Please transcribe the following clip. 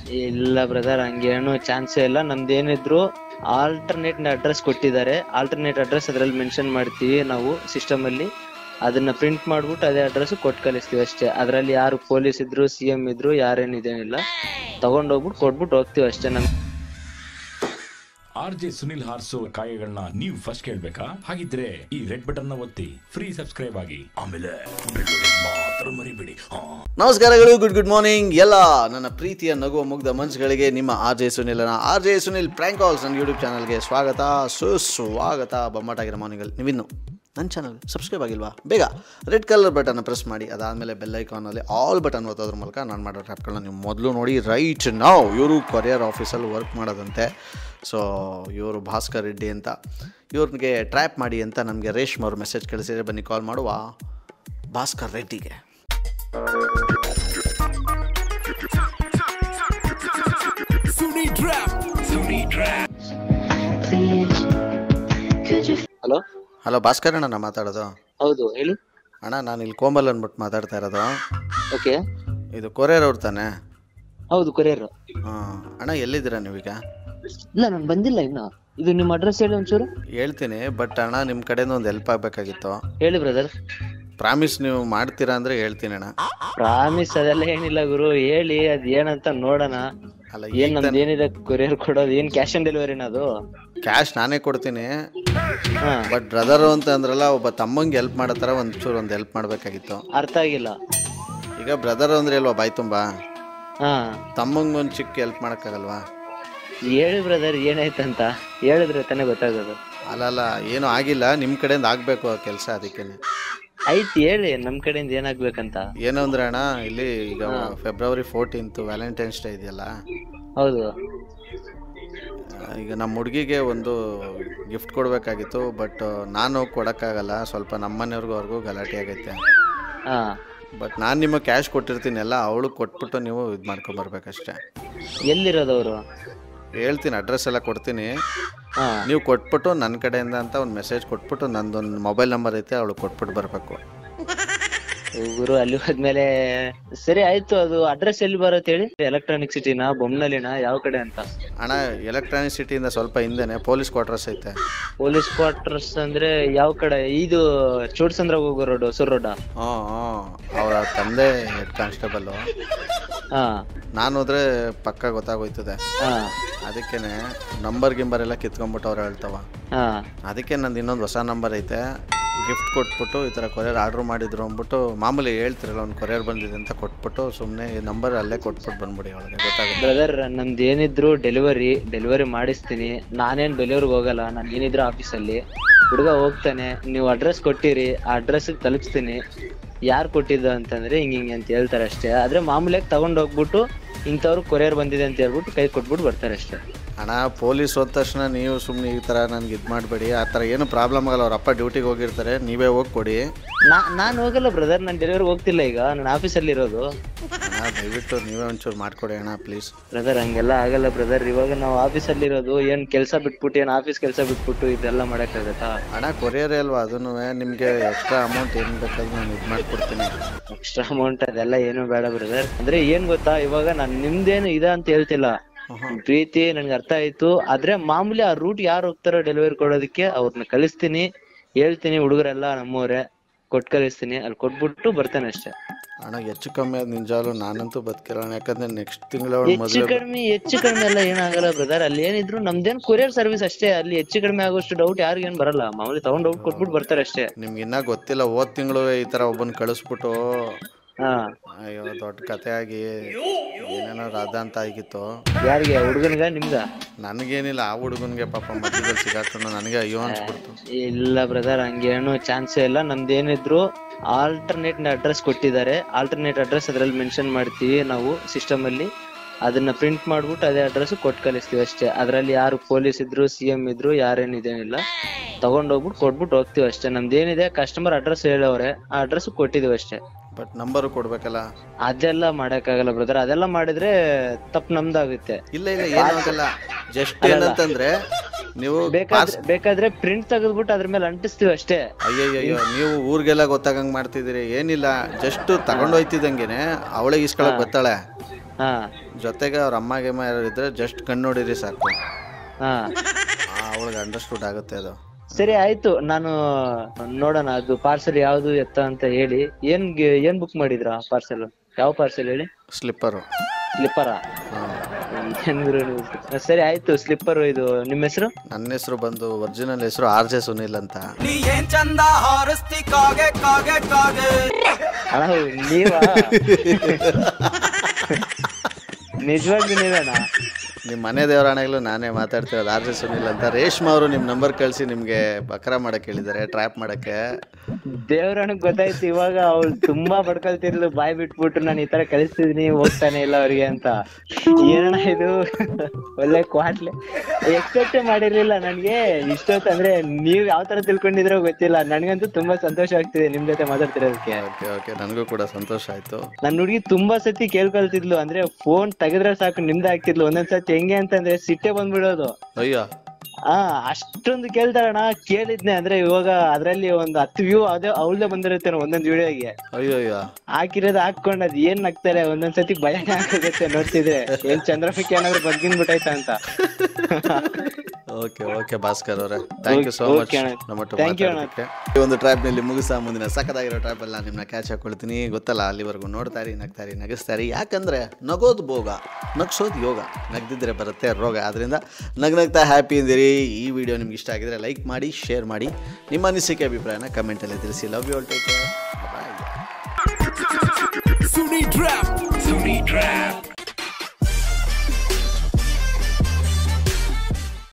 ಇಲ್ಲ ಬ್ರದರ್ ಹಂಗೇನು ಚಾನ್ಸೇ ಇಲ್ಲ ನಮ್ದೇನಿದ್ರು ಆಲ್ಟರ್ನೇಟ್ ಅಡ್ರೆಸ್ ಕೊಟ್ಟಿದ್ದಾರೆ ಆಲ್ಟರ್ನೇಟ್ ಅಡ್ರೆಸ್ ಅದ್ರಲ್ಲಿ ಮೆನ್ಷನ್ ಮಾಡ್ತೀವಿ ನಾವು ಸಿಸ್ಟಮ್ ಅಲ್ಲಿ ಅದನ್ನ ಪ್ರಿಂಟ್ ಮಾಡ್ಬಿಟ್ಟು ಅದೇ ಅಡ್ರೆಸ್ ಕೊಟ್ಟು ಕಳಿಸ್ತೀವಿ ಅಷ್ಟೇ ಅದ್ರಲ್ಲಿ ಯಾರು ಪೊಲೀಸ್ ಇದ್ರು ಸಿ ಎಂ ಇದ್ರು ಯಾರೇನ್ ಇದೇನಿಲ್ಲ ತಗೊಂಡೋಗ್ಬಿಟ್ಟು ಕೊಟ್ಬಿಟ್ಟು ಹೋಗ್ತೀವಿ ಅಷ್ಟೇ ನಮ್ ಆರ್ ಜೆ ಸುನಿಲ್ ಹಾರ್ಸೋ ಕಾಯಗಳನ್ನ ನೀವು ಫಸ್ಟ್ ಕೇಳ್ಬೇಕಾ ಹಾಗಿದ್ರೆ ಈ ರೆಡ್ ಬಟನ್ ನ ಒತ್ತಿ ಫ್ರೀ ಸಬ್ಸ್ಕ್ರೈಬ್ ಆಗಿ ಆಮೇಲೆ ಬೆಳ್ಳುಳ್ಳಿ ಮಾತ್ರ ಮರಿಬೇಡಿ ಹಾ ನಮಸ್ಕಾರಗಳು ಗುಡ್ ಗುಡ್ ಮಾರ್ನಿಂಗ್ ಎಲ್ಲ ನನ್ನ ಪ್ರೀತಿಯ ನಗುವ ಮುಗ್ಧ ಮನಸ್ಸುಗಳಿಗೆ ನಿಮ್ಮ ಆರ್ ಜೆ ಸುನಿಲನ R J Sunil prank calls ನನ್ನ ಯೂಟ್ಯೂಬ್ ಚಾನಲ್ಗೆ ಸ್ವಾಗತ ಸುಸ್ವಾಗತ ಬೊಮ್ಮಾಟಾಗಿರೋ ಮಾರ್ನಿಂಗಲ್ಲಿ ನೀವಿನ್ನು ನನ್ನ ಚಾನಲ್ ಸಬ್ಸ್ಕ್ರೈಬ್ ಆಗಿಲ್ವಾ ಬೇಗ ರೆಡ್ ಕಲರ್ ಬಟನ್ನ ಪ್ರೆಸ್ ಮಾಡಿ ಅದಾದಮೇಲೆ ಬೆಲ್ ಐಕಾನಲ್ಲಿ ಆಲ್ ಬಟನ್ ಒತ್ತೋದ್ರ ಮೂಲಕ ನಾನು ಮಾಡೋ ಟ್ಯಾಪ್ಗಳನ್ನ ನೀವು ಮೊದಲು ನೋಡಿ ರೈಟ್ ನಾವು ಇವರು ಕೊರಿಯರ್ ಆಫೀಸಲ್ಲಿ ವರ್ಕ್ ಮಾಡೋದಂತೆ ಸೊ ಇವರು ಭಾಸ್ಕರ್ ರೆಡ್ಡಿ ಅಂತ ಇವ್ರಿಗೆ ಟ್ರ್ಯಾಪ್ ಮಾಡಿ ಅಂತ ನಮಗೆ ರೇಷ್ಮ್ ಅವರು ಮೆಸೇಜ್ ಕಳಿಸಿದ್ರೆ ಬನ್ನಿ ಕಾಲ್ ಮಾಡುವ ಭಾಸ್ಕರ್ ರೆಡ್ಡಿಗೆ ಹಲೋ ಹಲೋ ಭಾಸ್ಕರ್ ಅಣ್ಣ ನಾ ಮಾತಾಡೋದು ಹೌದು ಹೇಳಿ ಅಣ್ಣ ನಾನು ಇಲ್ಲಿ ಕೋಮಲ್ ಅಂದ್ಬಿಟ್ಟು ಮಾತಾಡ್ತಾ ಇರೋದು ಓಕೆ ಇದು ಕೊರಿಯರ್ ಅವ್ರು ತಾನೆ ಹೌದು ಕೊರಿಯರ್ ಹಾಂ ಅಣ್ಣ ಎಲ್ಲಿದ್ದೀರಾ ನೀವೀಗ ಇಲ್ಲ ನಾನು ಬಂದಿಲ್ಲ ಇನ್ನ ಇದು ನಿಮ್ಮ ಅಡ್ರೆಸ್ ಹೇಳಿ ಒಂಚೂರು ಹೇಳ್ತೀನಿ ಬಟ್ ಅಣ್ಣ ನಿಮ್ಮ ಕಡೆಯಿಂದ ಒಂದು ಹೆಲ್ಪ್ ಆಗಬೇಕಾಗಿತ್ತು ಹೇಳಿ ಬ್ರದರ್ ಪ್ರಾಮಿಸ್ ನೀವು ಮಾಡ್ತೀರಾ ಅಂದರೆ ಹೇಳ್ತೀನಿ ಅಣ್ಣ ಪ್ರಾಮಿಸ್ ಅದೆಲ್ಲ ಏನಿಲ್ಲ ಗುರು ಹೇಳಿ ಅದ್ ಏನಂತ ನೋಡೋಣ ಅಲ್ಲ ಏನ್ ನಮ್ದು ಏನಿದೆ ಕೊರಿಯರ್ ಕೊಡೋದು ಏನ್ ಕ್ಯಾಶ್ ಆನ್ ಡೆಲಿವರಿನ ಅದು ಕ್ಯಾಶ್ ನಾನೇ ಕೊಡ್ತೀನಿ ಹಾ ಬಟ್ ಬ್ರದರು ಅಂತ ಅಂದ್ರಲ್ಲ ಒಬ್ಬ ತಮ್ಮಂಗೆ ಹೆಲ್ಪ್ ಮಾಡೋ ಥರ ಒಂಚೂರು ಒಂದು ಹೆಲ್ಪ್ ಮಾಡಬೇಕಾಗಿತ್ತು ಅರ್ಥ ಆಗಿಲ್ಲ ಈಗ ಬ್ರದರ್ ಅಂದ್ರೆ ಅಲ್ವಾ ಬಾಯ್ ತುಂಬ ಹಾ ತಮ್ಮಂಗೆ ಒಂದು ಚಿಕ್ಕ ಹೆಲ್ಪ್ ಮಾಡೋಕ್ಕಾಗಲ್ವಾ ಹೇಳಿ ಬ್ರದರ್ ಏನಾಯ್ತಂತ ಹೇಳಿದ್ರೆ ತಾನೇ ಗೊತ್ತಾಗೋದು ಅಲ್ಲ ಅಲ್ಲ ಏನೂ ಆಗಿಲ್ಲ ನಿಮ್ಮ ಕಡೆಯಿಂದ ಆಗಬೇಕು ಆ ಕೆಲಸ ಅದಕ್ಕೇನೆ ಆಯ್ತು ಹೇಳಿ ನಮ್ ಕಡೆಯಿಂದ ಏನಾಗ್ಬೇಕಂತ ಏನು ಅಂದ್ರೆ ಅಣ್ಣ ಇಲ್ಲಿ ಈಗ ಫೆಬ್ರವರಿ ಫೋರ್ಟೀನ್ತು ವ್ಯಾಲೆಂಟೈನ್ಸ್ ಡೇ ಇದೆಯಲ್ಲ ಹೌದು ಆ, ಈಗ ನಮ್ಮ ಹುಡುಗಿಗೆ ಒಂದು ಗಿಫ್ಟ್ ಕೊಡಬೇಕಾಗಿತ್ತು ಬಟ್ ನಾನು ಕೊಡೋಕ್ಕಾಗಲ್ಲ ಸ್ವಲ್ಪ ನಮ್ಮ ಮನೆಯವ್ರಿಗೂ ಅವ್ರಿಗೂ ಗಲಾಟೆ ಆಗೈತೆ ಹಾ ಬಟ್ ನಾನು ನಿಮಗೆ ಕ್ಯಾಶ್ ಕೊಟ್ಟಿರ್ತೀನಿ ಎಲ್ಲ ಅವಳು ಕೊಟ್ಬಿಟ್ಟು ನೀವು ಇದು ಮಾಡ್ಕೊಂಬರ್ಬೇಕಷ್ಟೇ ಎಲ್ಲಿರೋದವ್ರು ಹೇಳ್ತೀನಿ ಅಡ್ರೆಸ್ ಎಲ್ಲ ಕೊಡ್ತೀನಿ ಹಾ ನೀವು ಕೊಟ್ಬಿಟ್ಟು ನನ್ನ ಕಡೆಯಿಂದ ಅಂತ ಒಂದು ಮೆಸೇಜ್ ಕೊಟ್ಬಿಟ್ಟು ನಂದೊಂದು ಮೊಬೈಲ್ ನಂಬರ್ ಐತೆ ಅವಳು ಕೊಟ್ಬಿಟ್ಟು ಬರಬೇಕು ಗುರು ಅಲ್ಲಿ ಹೋದ್ಮೇಲೆ ಸರಿ ಆಯ್ತು ಅದು ಅಡ್ರೆಸ್ ಎಲ್ಲಿ ಬರುತ್ತೆ ಹೇಳಿ ಎಲೆಕ್ಟ್ರಾನಿಕ್ ಸಿಟಿನ ಬೊಮ್ಮನಲ್ಲಿನ ಯಾವ ಕಡೆ ಅಂತ ಅಣ್ಣ ಎಲೆಕ್ಟ್ರಾನಿಕ್ ಸಿಟಿಯಿಂದ ಸ್ವಲ್ಪ ಹಿಂದೆನೆ ಪೊಲೀಸ್ ಕ್ವಾರ್ಟರ್ಸ್ ಐತೆ ಪೊಲೀಸ್ ಕ್ವಾರ್ಟರ್ಸ್ ಅಂದ್ರೆ ಯಾವ ಕಡೆ ಇದು ಚೋಡ್ಸಂದ್ರ ಹೋಗೋ ರೋಡ್ ಹೊಸೂರ್ ರೋಡ ಹ್ಞೂ ಹ್ಞೂ ಅವರ ತಂದೆ ಹೆಡ್ ಕಾನ್ಸ್ಟೇಬಲ್ಲು ಹಾ ನಾನು ಹೋದ್ರೆ ಪಕ್ಕ ಗೊತ್ತಾಗೋಯ್ತದೆ ಹಾ ಅದಕ್ಕೇನೆ ನಂಬರ್ ಗಿಂಬರ್ ಎಲ್ಲ ಕಿತ್ಕೊಂಡ್ಬಿಟ್ಟು ಅವ್ರು ಹೇಳ್ತಾವ ಹಾ ಅದಕ್ಕೆ ನಂದು ಇನ್ನೊಂದು ಹೊಸ ನಂಬರ್ ಐತೆ ಗಿಫ್ಟ್ ಕೊಟ್ಬಿಟ್ಟು ಈ ಥರ ಕೊರಿಯರ್ ಆರ್ಡ್ರ್ ಮಾಡಿದ್ರು ಅಂದ್ಬಿಟ್ಟು ಮಾಮೂಲಿ ಹೇಳ್ತಿರಲ್ಲ ಒಂದು ಕೊರಿಯರ್ ಬಂದಿದೆ ಅಂತ ಕೊಟ್ಬಿಟ್ಟು ಸುಮ್ಮನೆ ಈ ನಂಬರ್ ಅಲ್ಲೇ ಕೊಟ್ಬಿಟ್ಟು ಬಂದ್ಬಿಡಿ ಅವಳಿಗೆ ಗೊತ್ತಾಗುತ್ತೆ ಬ್ರದರ್ ನಮ್ದು ಏನಿದ್ರು ಡೆಲಿವರಿ ಡೆಲಿವರಿ ಮಾಡಿಸ್ತೀನಿ ನಾನೇನ್ ಡೆಲಿವರಿಗೆ ಹೋಗಲ್ಲ ನಾನು ಏನಿದ್ರು ಆಫೀಸಲ್ಲಿ ಹುಡುಗ ಹೋಗ್ತಾನೆ ನೀವು ಅಡ್ರೆಸ್ ಕೊಟ್ಟಿರಿ ಆ ಅಡ್ರೆಸ್ ತಲುಪಿಸ್ತೀನಿ ಯಾರು ಕೊಟ್ಟಿದ್ದು ಅಂತಂದ್ರೆ ಹಿಂಗ್ ಹಿಂಗೆ ಅಂತ ಹೇಳ್ತಾರೆ ಅಷ್ಟೇ ಆದ್ರೆ ಮಾಮೂಲಿಯಾಗಿ ತಗೊಂಡ್ ಹೋಗ್ಬಿಟ್ಟು ಇಂಥವ್ರು ಕೊರಿಯರ್ ಬಂದಿದೆ ಅಂತ ಹೇಳ್ಬಿಟ್ಟು ಕೈ ಕೊಟ್ಬಿಟ್ಟು ಬರ್ತಾರೆ ಅಷ್ಟೇ ಹಣ ಪೊಲೀಸ್ ಹೋದ ತಕ್ಷಣ ನೀವು ಸುಮ್ಮನೆ ಈ ಥರ ನನಗೆ ಇದು ಮಾಡಬೇಡಿ ಆ ಥರ ಏನು ಪ್ರಾಬ್ಲಮ್ ಆಗಲ್ಲ ಅವ್ರ ಅಪ್ಪ ಡ್ಯೂಟಿಗೆ ಹೋಗಿರ್ತಾರೆ ನೀವೇ ಹೋಗಿ ಕೊಡಿ ನಾ ನಾನು ಹೋಗಲ್ಲ ಬ್ರದರ್ ನಾನು ಡೆಲಿವರಿ ಹೋಗ್ತಿಲ್ಲ ಈಗ ನಾನು ಆಫೀಸಲ್ಲಿ ಇರೋದು ಅಣ್ಣ ದಯವಿಟ್ಟು ನೀವೇ ಒಂಚೂರು ಮಾಡಿಕೊಡಿ ಅಣ್ಣ ಪ್ಲೀಸ್ ಬ್ರದರ್ ಹಂಗೆಲ್ಲ ಆಗಲ್ಲ ಬ್ರದರ್ ಇವಾಗ ನಾವು ಆಫೀಸಲ್ಲಿ ಇರೋದು ಏನ್ ಕೆಲಸ ಬಿಟ್ಬಿಟ್ಟು ಏನ್ ಆಫೀಸ್ ಕೆಲಸ ಬಿಟ್ಬಿಟ್ಟು ಇದೆಲ್ಲ ಮಾಡಕ್ಕಾಗತ್ತಾ ಹಣ ಕೊರಿಯರೇ ಅಲ್ವಾ ಅದನ್ನು ನಿಮಗೆ ಎಕ್ಸ್ಟ್ರಾ ಅಮೌಂಟ್ ಏನು ಬೇಕಾದ್ರೂ ನಾನು ಇದು ಮಾಡಿಕೊಡ್ತೀನಿ ಎಕ್ಸ್ಟ್ರಾ ಅಮೌಂಟ್ ಅದೆಲ್ಲ ಏನು ಬೇಡ ಬ್ರದರ್ ಅಂದ್ರೆ ಏನ್ ಗೊತ್ತಾ ಇವಾಗ ನಾನ್ ನಿಮ್ದೇನು ಇದೆ ಅಂತ ಹೇಳ್ತಿಲ್ಲ ನಿಮ್ ಪ್ರೀತಿ ನನ್ಗೆ ಅರ್ಥ ಆಯ್ತು ಆದ್ರೆ ಮಾಮೂಲಿ ಆ ರೂಟ್ ಯಾರು ಹೋಗ್ತಾರೋ ಡೆಲಿವರಿ ಕೊಡೋದಕ್ಕೆ ಅವ್ರನ್ನ ಕಳಿಸ್ತೀನಿ ಹೇಳ್ತೀನಿ ಹುಡುಗರೆಲ್ಲ ನಮ್ಮವ್ರೆ ಕೊಟ್ ಕಳಿಸ್ತೀನಿ ಅಲ್ಲಿ ಕೊಟ್ಬಿಟ್ಟು ಬರ್ತಾನೆ ಅಷ್ಟೇ ಹಣ ಹೆಚ್ಚು ಕಮ್ಮಿ ಆದ ನಿಜವಾಗ್ಲೂ ನಾನಂತೂ ಬದುಕಿರೋಣ ಯಾಕಂದ್ರೆ ನೆಕ್ಸ್ಟ್ ತಿಂಗಳ ಹೆಚ್ಚು ಮದುವೆ ಕಡಿಮೆ ಹೆಚ್ಚು ಕಡಿಮೆ ಎಲ್ಲ ಏನಾಗಲ್ಲ ಬ್ರದರ್ ಅಲ್ಲಿ ಏನಿದ್ರು ನಮ್ದೇನ್ ಕೊರಿಯರ್ ಸರ್ವಿಸ್ ಅಷ್ಟೇ ಅಲ್ಲಿ ಹೆಚ್ಚು ಕಡಿಮೆ ಆಗೋಷ್ಟು ಡೌಟ್ ಯಾರಿಗೇನ್ ಬರಲ್ಲ ಮಾಮೂಲಿ ತಗೊಂಡ್ ಹೋಗಿ ಕೊಟ್ಬಿಟ್ಟು ಬರ್ತಾರೆ ಅಷ್ಟೇ ನಿಮ್ಗೆ ಇನ್ನ ಗೊತ್ತಿಲ್ಲ ಹೋದ್ ತಿಂಗಳು ಈ ತರ ಒಬ್ಬನ್ ಕಳಿಸ್ಬಿಟ್ಟು ಹಾ ಅಯ್ಯೋ ದೊಡ್ಡ ಕತೆ ಆಗಿ ಏನೇನೋ ರಾಧ ಅಂತ ಆಗಿತ್ತು ಯಾರಿಗೆ ಹುಡುಗನಿಗ ನಿಮ್ಗ ನನಗೇನಿಲ್ಲ ಆ ಹುಡುಗನ್ಗೆ ಪಾಪ ಮಧ್ಯದಲ್ಲಿ ಸಿಗಾಕೊಂಡು ನನಗೆ ಅಯ್ಯೋ ಅನ್ಸ್ಬಿಡ್ತು ಇಲ್ಲ ಬ್ರದರ್ ಹಂಗೇನು ಚಾನ್ಸೇ ಇಲ್ಲ ನಮ್ದೇನಿದ್ರು ಆಲ್ಟರ್ನೇಟ್ ಅಡ್ರೆಸ್ ಕೊಟ್ಟಿದ್ದಾರೆ ಆಲ್ಟರ್ನೇಟ್ ಅಡ್ರೆಸ್ ಅದ್ರಲ್ಲಿ ಮೆನ್ಷನ್ ಮಾಡ್ತೀವಿ ನಾವು ಸಿಸ್ಟಮ್ ಅಲ್ಲಿ ಅದನ್ನ ಪ್ರಿಂಟ್ ಮಾಡ್ಬಿಟ್ಟು ಅದೇ ಅಡ್ರೆಸ್ ಕೊಟ್ಟು ಕಳಿಸ್ತೀವಿ ಅಷ್ಟೇ ಅದ್ರಲ್ಲಿ ಯಾರು ಪೊಲೀಸ್ ಇದ್ರು ಸಿ ಎಂ ಇದ್ರು ಯಾರೇನ್ ಇದೇನಿಲ್ಲ ತಗೊಂಡೋಗ್ಬಿಟ್ಟು ಕೊಟ್ಬಿಟ್ಟು ಹೋಗ್ತೀವಿ ಅಷ್ಟೇ ನಮ್ದೇನಿದೆ ಕಸ್ಟಮರ್ ಅಡ್ರೆಸ್ ಹೇಳವ್ರೆ ಆ ಅಡ್ರೆಸ್ ಕೊಟ್ಟಿದೀವಿ ಅಷ್ಟೇ ಬಟ್ ನಂಬರು ಕೊಡ್ಬೇಕಲ್ಲ ಅದೆಲ್ಲ ಮಾಡಕ್ಕಾಗಲ್ಲ ಬ್ರದರ್ ಅದೆಲ್ಲ ಮಾಡಿದ್ರೆ ತಪ್ಪು ನಮ್ದಾಗುತ್ತೆ ಇಲ್ಲ ಇಲ್ಲ ಏನಾಗಲ್ಲ ಜಸ್ಟ್ ಏನಂತಂದ್ರೆ ನೀವು ಬೇಕಾದ್ರೆ ಬೇಕಾದ್ರೆ ಪ್ರಿಂಟ್ ತೆಗೆದ್ಬಿಟ್ಟು ಅದ್ರ ಮೇಲೆ ಅಂಟಿಸ್ತೀವಿ ಅಷ್ಟೇ ಅಯ್ಯಯ್ಯೋ ನೀವು ಊರಿಗೆಲ್ಲ ಗೊತ್ತಾಗಂಗ್ ಮಾಡ್ತಿದ್ದೀರಿ ಏನಿಲ್ಲ ಜಸ್ಟ್ ತಗೊಂಡೋಯ್ತಿದ್ದಂಗೆನೆ ಅವಳಿಗೆ ಇಸ್ಕೊಳಕ್ ಬರ್ತಾಳೆ ಹಾ ಜೊತೆಗೆ ಅವ್ರ ಅಮ್ಮ ಗಿಮ್ಮ ಯಾರು ಇದ್ರೆ ಜಸ್ಟ್ ಕಣ್ಣು ನೋಡಿರಿ ಸಾಕು ಹಾ ಅವಳಿಗೆ ಅಂಡರ್ಸ್ಟೂಡ್ ಆಗುತ್ತೆ ಅದು ಸರಿ ಆಯ್ತು ನಾನು ನೋಡೋಣ ಅದು ಪಾರ್ಸೆಲ್ ಯಾವ್ದು ಎತ್ತ ಅಂತ ಹೇಳಿ ಏನ್ ಗೆ- ಏನ್ ಬುಕ್ ಮಾಡಿದ್ರ ಪಾರ್ಸೆಲ್ ಯಾವ ಪಾರ್ಸೆಲ್ ಹೇಳಿ ಸ್ಲಿಪ್ಪರು ಸ್ಲಿಪ್ಪರ ಸರಿ ಆಯ್ತು ಸ್ಲಿಪ್ಪರ್ ಇದು ನಿಮ್ಮ ಹೆಸರು ನನ್ನ ಹೆಸರು ಬಂದು ಒರಿಜಿನಲ್ ಹೆಸರು ಆರ್ ಜೆ ಸುನಿಲ್ ಅಂತ ನೀ ಏನ್ ಚಂದ ಹಾರಿಸ್ತಿ ಕಾಗೆ ಕಾಗೆ ಕಾಗೆ ಅಣ್ಣ ನೀವಾ ನಿಜವಾಗ್ಲೂ ನೀವೇನಾ ನಿಮ್ಮ ಮನೆ ದೇವರಾಣೆಗಳು ನಾನೇ ಮಾತಾಡ್ತಿರೋದು ಆರ್ ಜೆ ಸುನಿಲ್ ಅಂತ ರೇಷ್ಮಾ ಅವರು ನಿಮ್ಮ ನಂಬರ್ ಕಳಿಸಿ ನಿಮಗೆ ಬಕ್ರ ಮಾಡಕ್ಕೆ ಹೇಳಿದ್ದಾರೆ ಟ್ರ್ಯಾಪ್ ಮಾಡಕ್ಕೆ ದೇವ್ರಣ್ಣಗ್ ಗೊತ್ತಾಯ್ತು ಇವಾಗ ಅವ್ಳು ತುಂಬಾ ಬಡ್ಕೊಳ್ತಿರ್ಲು ಬಾಯ್ ಬಿಟ್ಬಿಟ್ಟು ನಾನು ಈ ತರ ಕಲಿಸ್ತಿದೀನಿ ಹೋಗ್ತಾನೆ ಇಲ್ಲ ಅವ್ರಿಗೆ ಅಂತ ಏನಣ್ಣ ಇದು ಒಳ್ಳೆ ಕ್ವಾಟ್ಲೆ ಎಕ್ಸ್ಪೆಕ್ಟೇ ಮಾಡಿರ್ಲಿಲ್ಲ ನನ್ಗೆ ಇಷ್ಟೊತ್ತು ಅಂದ್ರೆ ನೀವ್ ಯಾವ ತರ ತಿಳ್ಕೊಂಡಿದ್ರೋ ಗೊತ್ತಿಲ್ಲ ನನ್ಗಂತೂ ತುಂಬಾ ಸಂತೋಷ ಆಗ್ತಿದೆ ನಿಮ್ ಜೊತೆ ಮಾತಾಡ್ತಿರೋದಕ್ಕೆ ಓಕೆ ಓಕೆ ನನಗೂ ಕೂಡ ಸಂತೋಷ ಆಯಿತು ನನ್ ಹುಡುಗಿ ತುಂಬಾ ಸತಿ ಕೇಳ್ಕೊಳ್ತಿದ್ಲು ಅಂದ್ರೆ ಫೋನ್ ತೆಗೆದ್ರೆ ಸಾಕು ನಿಮ್ದೇ ಆಗ್ತಿದ್ಲು ಒಂದೊಂದ್ ಸತಿ ಹೆಂಗೆ ಅಂತಂದ್ರೆ ಸಿಟ್ಟೆ ಬಂದ್ಬಿಡೋದು ಅಯ್ಯೋ ಆ ಅಷ್ಟೊಂದು ಕೇಳ್ತಾರಣ ಕೇಳಿದ್ನೆ ಅಂದ್ರೆ ಇವಾಗ ಅದ್ರಲ್ಲಿ ಒಂದ್ ಹತ್ತು ವ್ಯೂ ಅದೇ ಅವಳದೇ ಬಂದಿರುತ್ತೆ ಒಂದೊಂದ್ ವಿಡಿಯೋಗೆ ಅಯ್ಯೋ ಅಯ್ಯೋ ಹಾಕಿರೋದು ಹಾಕೊಂಡ್ ಅದ್ ಏನ್ ನಗ್ತಾರೆ ಒಂದೊಂದ್ ಸತಿ ಭಯನೇ ಆಗುತ್ತೆ ನೋಡ್ತಿದ್ರೆ ಏನ್ ಚಂದ್ರಮುಖಿ ಏನಾದ್ರು ಬಗ್ಗಿನ್ ಬಿಟ್ಟೈತ ಅಂತ ಓಕೆ ಓಕೆ ಭಾಸ್ಕರ್ ಅವರೇ thank you so much Okay ಅಣ್ಣ. ನಮ್ಮ ಒಟ್ಟು Thank you ಅಣ್ಣ. ಮಾತಾಡೋದಕ್ಕೆ. ಈ ಒಂದು ಟ್ರ್ಯಾಪ್ನಲ್ಲಿ ಮುಗಿಸ ಮುಂದಿನ ಸಖತ್ತಾಗಿರೋ ಟ್ರ್ಯಾಪಲ್ಲಿ ನಾನು ನಿಮ್ಮನ್ನ ಕ್ಯಾಚ್ ಹಾಕೊಳ್ತೀನಿ ಗೊತ್ತಲ್ಲ ಅಲ್ಲಿವರೆಗೂ ನೋಡ್ತಾ ಇರಿ ನಗ್ತಾ ಇರಿ ನಗಿಸ್ತಾ ಇರಿ ಯಾಕಂದ್ರೆ ನಗೋದು ಭೋಗ ನಗ್ಸೋದು ಯೋಗ ನಗ್ದಿದ್ರೆ ಬರುತ್ತೆ ರೋಗ ಅದರಿಂದ ನಗ್ ನಗ್ತಾ ಹ್ಯಾಪಿ ಇಂದಿರಿ ಈ ವಿಡಿಯೋ ನಿಮ್ಗೆ ಇಷ್ಟ ಆಗಿದ್ರೆ ಲೈಕ್ ಮಾಡಿ ಶೇರ್ ಮಾಡಿ ನಿಮ್ಮ ಅನಿಸಿಕೆ ಅಭಿಪ್ರಾಯನ ಕಮೆಂಟಲ್ಲಿ ತಿಳಿಸಿ love you all take care bye Suni trap Suni trap